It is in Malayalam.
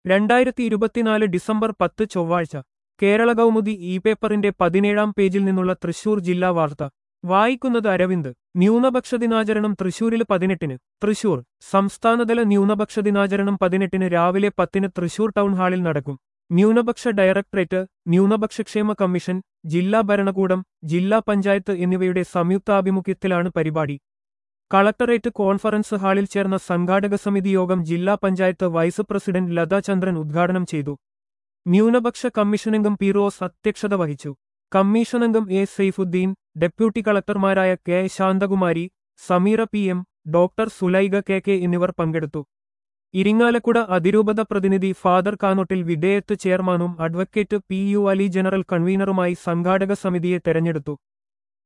രണ്ടായിരത്തി ഇരുപത്തിനാല് ഡിസംബർ പത്ത് ചൊവ്വാഴ്ച കേരള കൗമുദി ഇ പേപ്പറിന്റെ പതിനേഴാം പേജിൽ നിന്നുള്ള തൃശൂർ ജില്ലാ വാർത്ത വായിക്കുന്നത് അരവിന്ദ് ന്യൂനപക്ഷ ദിനാചരണം തൃശൂരിൽ പതിനെട്ടിന് തൃശൂർ സംസ്ഥാനതല ന്യൂനപക്ഷ ദിനാചരണം പതിനെട്ടിന് രാവിലെ പത്തിന് തൃശൂർ ടൗൺ ഹാളിൽ നടക്കും ന്യൂനപക്ഷ ഡയറക്ടറേറ്റ് ന്യൂനപക്ഷക്ഷേമ കമ്മീഷൻ ജില്ലാ ഭരണകൂടം ജില്ലാ പഞ്ചായത്ത് എന്നിവയുടെ സംയുക്താഭിമുഖ്യത്തിലാണ് പരിപാടി കളക്ടറേറ്റ് കോൺഫറൻസ് ഹാളിൽ ചേർന്ന സംഘാടക സമിതി യോഗം ജില്ലാ പഞ്ചായത്ത് വൈസ് പ്രസിഡന്റ് ലതാ ചന്ദ്രൻ ഉദ്ഘാടനം ചെയ്തു ന്യൂനപക്ഷ കമ്മീഷനംഗം പീറോസ് അധ്യക്ഷത വഹിച്ചു കമ്മീഷനംഗം എ സൈഫുദ്ദീൻ ഡെപ്യൂട്ടി കളക്ടർമാരായ K Santhakumari Sameera P M doctor Sulaiga K K എന്നിവർ പങ്കെടുത്തു ഇരിങ്ങാലക്കുട അതിരൂപത പ്രതിനിധി ഫാദർ കാനോട്ടിൽ വിധേയത്ത് ചെയർമാനും advocate P U Ali general കൺവീനറുമായി സംഘാടക സമിതിയെ തെരഞ്ഞെടുത്തു